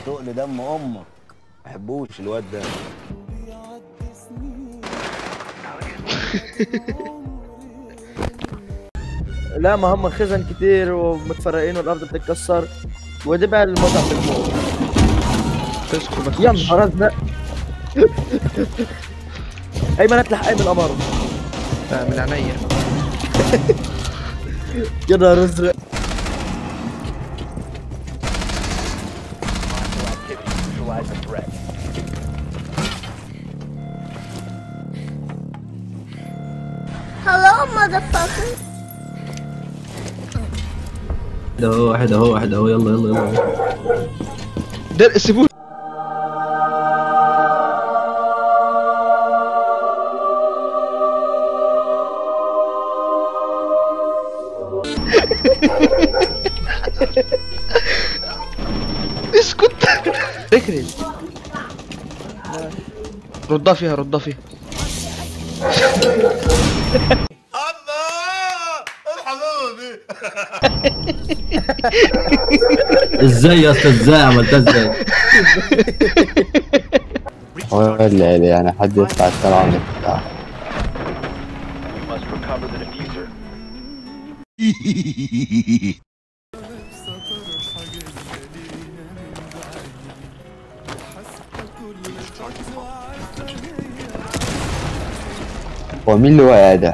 تقل دم امك ما بحبوش الواد ده لا ما هم خزن كتير ومتفرقين والارض بتتكسر ودي بقى المتعه في الموت تسكت ما يا تخش نهار ازرق ايمن اطلع ايمن الامر آه، من عينيا يا نهار ازرق Neutralize the threat. Hello, motherfucker. واحد اهو واحد اهو واحد اهو يلا يلا يلا ده سيبوه اسكت اكرز ردها فيها ردها فيها ازاي يا اسطى ازاي عملتها ازاي هو اللي يعني حد يدفع السلام بتاع You must recover the diffuser. هو مين اللي واقع ده؟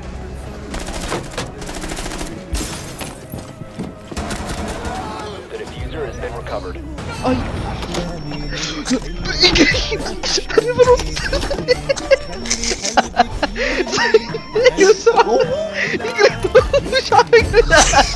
The diffuser has been recovered. مش عارف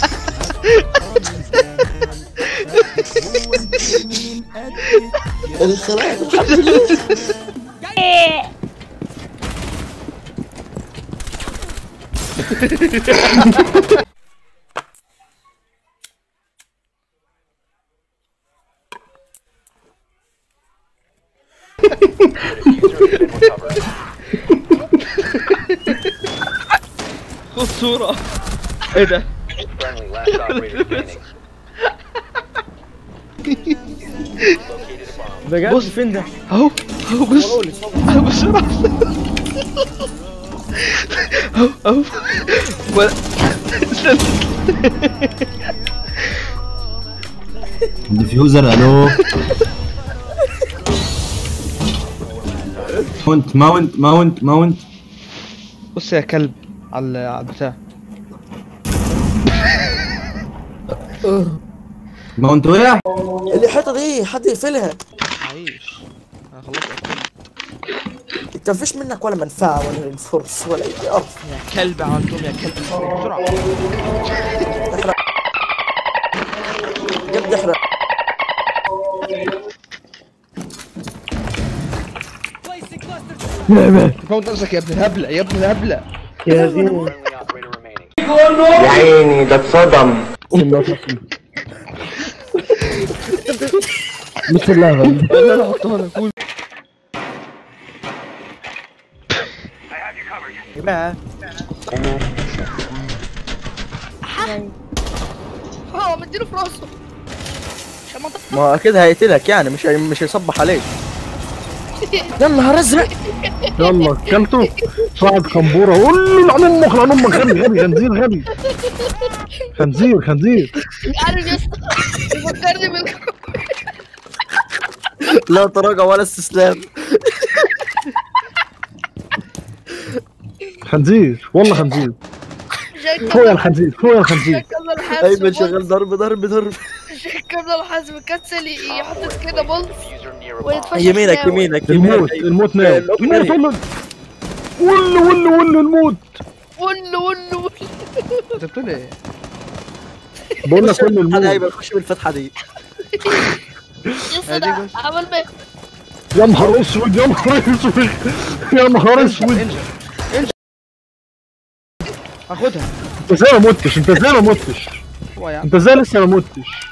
Diffuser has been recovered. خد صورة ايه ده؟ Friendly last operator standing. Located a bomb. بجد بص. فين ده؟ اهو اهو بص قولي صور. اهو بسرعة اهو اهو ولا ديفيوزر الو ماونت ماونت ماونت ماونت بص يا كلب على على البتاع ماونت وقع الحيطه دي حد يقفلها عايش انا خلصت انت مفيش منك ولا منفعه ولا الفرص ولا اي ارض يا كلب عندهم يا كلب بسرعة بجد احرق موت نفسك يا ابن الهبلة يا ابن الهبلة يا زين Friendly operator remaining. يا عيني ده اتصدم بسم الله الرحمن لا لا حطها لك قول بقى اه مديله في راسه عشان ما ما هو اكيد هيقتلك يعني مش هي... مش هيصبح عليك يا نهار ازرق يلا كلته صعد كمبوره قول له لعن امك لعن امك غبي غبي خنزير غبي خنزير خنزير عارف يا اسطى فكرني بال لا تراجع ولا استسلام خنزير والله خنزير فوق يا الخنزير فوق يا الخنزير كمل ايمن حاسب شغال ضرب ضرب ضرب كمل حاسب كنسل يحط كده بولز Diffuser near a bomb. ويتفشخ يمينك ناوي. يمينك الموت يمينك الموت ناوي الموت الموت ناوي. ولو ولو ولو ولو الموت ولو ولو ولو. انت بتقول ايه؟ بقول لك ولو انا الموت هيبقى خش بالفتحه دي يا اسطى هدي ده بس. عمل ما يا نهار اسود يا نهار اسود يا نهار اسود انجل انجل هاخدها انت ازاي ما متش انت ازاي ما متش هو يا عم انت ازاي لسه ما متش